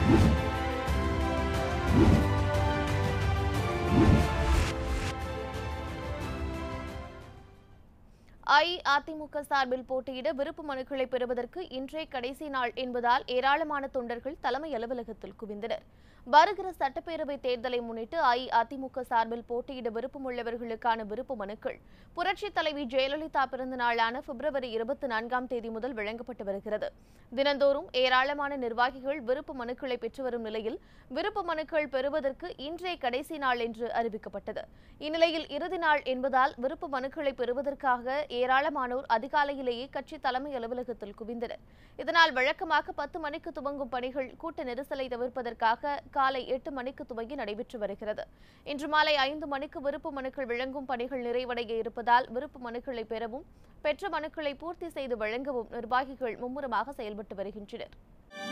அஇஅதிமுக சார்பில் போட்டியிட விருப்பு மனுக்களை பெறுவதற்கு இன்றே கடைசி நாள் என்பதால் ஏராளமான தொண்டர்கள் தலைமை அலுவலகத்தில் குவிந்தனர் வருகிற சட்டப்பேரவை தேர்தலை முன்னிட்டு அஇஅதிமுக சார்பில் போட்டியிட விருப்பமுள்ளவர்களுக்கான விருப்பு மனுக்கள் புரட்சித் தலைவி ஜெயலலிதா பிறந்த நாளான பிப்ரவரி இருபத்தி நான்காம் தேதி முதல் வழங்கப்பட்டு வருகிறது தினந்தோறும் ஏராளமான நிர்வாகிகள் விருப்பு மனுக்களை பெற்று வரும் நிலையில் விருப்பு மனுக்கள் பெறுவதற்கு இன்றே கடைசி நாள் என்று அறிவிக்கப்பட்டது இந்நிலையில் இறுதி நாள் என்பதால் விருப்பு மனுக்களை பெறுவதற்காக ஏராளமானோர் அதிகாலையிலேயே கட்சி தலைமை அலுவலகத்தில் குவிந்தனர் இதனால் வழக்கமாக பத்து மணிக்கு துவங்கும் பணிகள் கூட்ட நெரிசலை தவிர்ப்பதற்காக காலை எட்டு மணிக்கு துவங்கி நடைபெற்று வருகிறது இன்று மாலை ஐந்து மணிக்கு விருப்பு மனுக்கள் வழங்கும் பணிகள் நிறைவடைய இருப்பதால் விருப்பு மனுக்களை பெறவும் பெற்ற மனுக்களை பூர்த்தி செய்து வழங்கவும் நிர்வாகிகள் மும்முரமாக செயல்பட்டு வருகின்றனர்